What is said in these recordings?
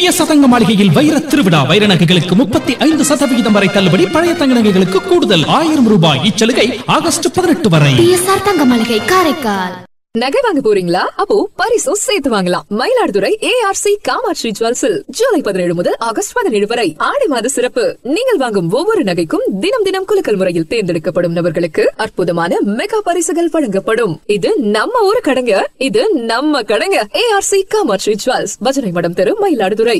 சதங்க மாளிகையில் வைர திருவிழா வைர நகைகளுக்கு முப்பத்தி ஐந்து சதவிகிதம் வரை தள்ளுபடி பழைய தங்க நகைகளுக்கு கூடுதல் ஆயிரம் ரூபாய் இச்சலுகை ஆகஸ்ட் பதினெட்டு வரை பிஎஸ்ஆர் தங்க மளிகை காரைக்கால் நகை வாங்க போறீங்களா அப்போ பரிசும் சேர்த்து வாங்கலாம் மயிலாடுதுறை ஏஆர்சி காமாட்சி ஜுவல்ஸில் ஜூலை பதினேழு முதல் ஆகஸ்ட் பதினேழு வரை ஆடி மாத சிறப்பு நீங்கள் வாங்கும் ஒவ்வொரு நகைக்கும் தினம் தினம் குலுக்கல் முறையில் தேர்ந்தெடுக்கப்படும் நபர்களுக்கு அற்புதமான மெகா பரிசுகள் வழங்கப்படும் இது நம்ம ஊரு கடைங்க இது நம்ம கடைங்க ஏஆர்சி காமாட்சி ஜுவல்ஸ் பஜனை மடம் தெரு மயிலாடுதுறை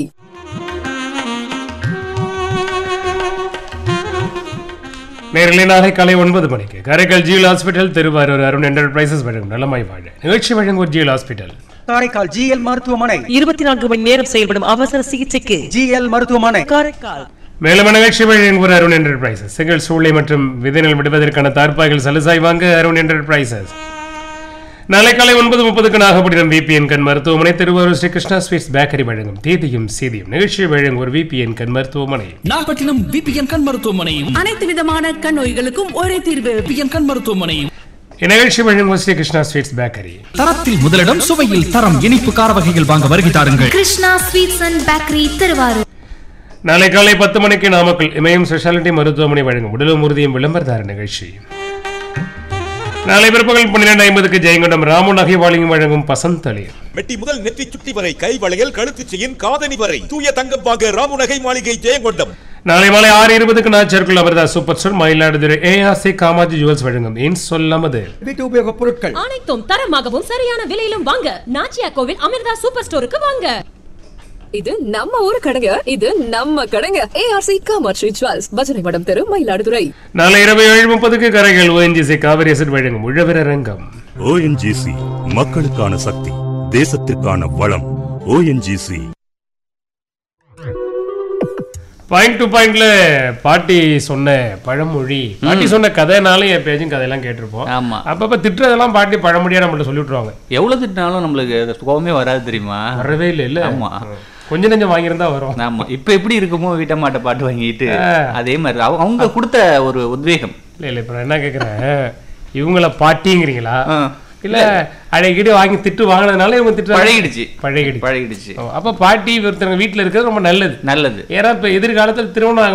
நேரில் நாளை காலை ஒன்பது மணிக்கு Karaikal GL hospital Thiruvarur Arun enterprises வழங்கும் நலமாய் வாழ நிகழ்ச்சி வழங்குவோர் ஜிஎல் ஹாஸ்பிட்டல் காரைக்கால் ஜிஎல் மருத்துவமனை இருபத்தி நான்கு மணி நேரம் செயல்படும் அவசர சிகிச்சைக்கு ஜிஎல் மருத்துவமனை காரைக்கால் மேலும் நிகழ்ச்சி வழங்குவோர் அருண் என்டர்பிரைசஸ் செங்கல் சூளை மற்றும் விதைநெல் விடுவதற்கான தார்ப்பாய்கள் சலுசாய் வாங்க அருண் என்டர்பிரைசஸ் நாளை காலை ஒன்பது முப்பதுக்கு நாகப்பட்டினம் விபிஎன் கண் மருத்துவமனை திருவாரூர் ஸ்ரீ கிருஷ்ணா ஸ்வீட்ஸ் பேக்கரி வழங்கும் தேதியும் செய்தியும் நிகழ்ச்சி வழங்குவோர் விபிஎன் கண் மருத்துவமனை நாகப்பட்டினம் பிபிஎன் கண் மருத்துவமனையும் அனைத்து விதமான கண் நோய்களுக்கும் ஒரே தீர்வு பிபிஎன் கண் மருத்துவமனையும் இந்நிகழ்ச்சி வழங்குவோர் ஸ்ரீ கிருஷ்ணா ஸ்வீட்ஸ் பேக்கரி தரத்தில் முதலிடம் சுவையில் தரம் இனிப்பு கார வகைகள் வாங்க வருகை தாருங்கள் Krishna sweets and bakery Thiruvarur நாளை காலை பத்து மணிக்கு நாமக்கல் இமயம் ஸ்பெஷாலிட்டி மருத்துவமனை வழங்கும் உடலும் உறுதியும் விளம்பரதார நிகழ்ச்சி நாளை பிற்பகல் பன்னிரண்டு ஐம்பதுக்கு ஜெயங்கொண்டம் ராமு நகை வாழியும் வழங்கும் பசந்தளி மெட்டி முதல் நெற்றி சுட்டி வரை கை வளையல் கழுத்து செயின் காதணி வரை தூய தங்கம் வாங்க ராமுநகை மாளிகை ஜெயங்கொண்டம் நாளை மாலை ஆறு இருபதுக்கு நாச்சர்க்குள் அவர்தா super store Mayiladuthurai ARC Kamatchi jewels வழங்கும் ஏன் சொல்லாமது வீட்டு உபயோகப் பொருட்கள் அனைத்தும் தரமாகவும் சரியான விலையிலும் வாங்க நாச்சியா கோவில் அமிர்தா சூப்பர் ஸ்டோருக்கு வாங்க இது நம்ம ஊரு கடைங்க இது நம்ம கடைங்க ஏஆர்சி காமாட்சி ஜுவல்ஸ் பஜனை மடம் தெரு மயிலாடுதுறை நாளை இரவு ஏழு முப்பதுக்கு கரைகள் ஓஎன்ஜிசி காவிரி அசட் வழங்கும் உழவர் அரங்கம் ஓஎன்ஜிசி மக்களுக்கான சக்தி தேசத்திற்கான வளம் ஓஎன்ஜிசி பாயிண்ட் டு பாயிண்ட்ல பாட்டி சொன்ன பழமொழி பாட்டி சொன்ன கதைனாலும் என் பேஜும் கதையெல்லாம் கேட்டிருப்போம் ஆமா அப்பப்ப திட்டுறதெல்லாம் பாட்டி பழமொழியா நம்மள்ட்ட சொல்லி விட்டுருவாங்க எவ்வளவு திட்டினாலும் நம்மளுக்கு அது கோவமே வராது தெரியுமா வரவே இல்லை இல்ல ஆமா கொஞ்ச நெஞ்சம் வாங்கியிருந்தா வரும் ஆமா இப்ப எப்படி இருக்குமோ வீட்டம்மாட்ட பாட்டு வாங்கிட்டு ஆ. அதே மாதிரி அவங்க- அவங்க கொடுத்த ஒரு உத்வேகம் இல்ல இல்ல இப்ப நான் என்ன கேக்குறேன் இவங்கள பாட்டிங்கிறீங்களா ஆ. இல்ல அடைக்கிட்டு வாங்கி திட்டு வாங்கினதுனால இவங்க திட்டு பழகிடுச்சு பழகிடுச்சு பழகிடுச்சு அப்ப பாட்டி ஒருத்தவங்க வீட்டுல இருக்கிறது ரொம்ப நல்லது நல்லது ஏன்னா இப்ப எதிர்காலத்துல திருமணம்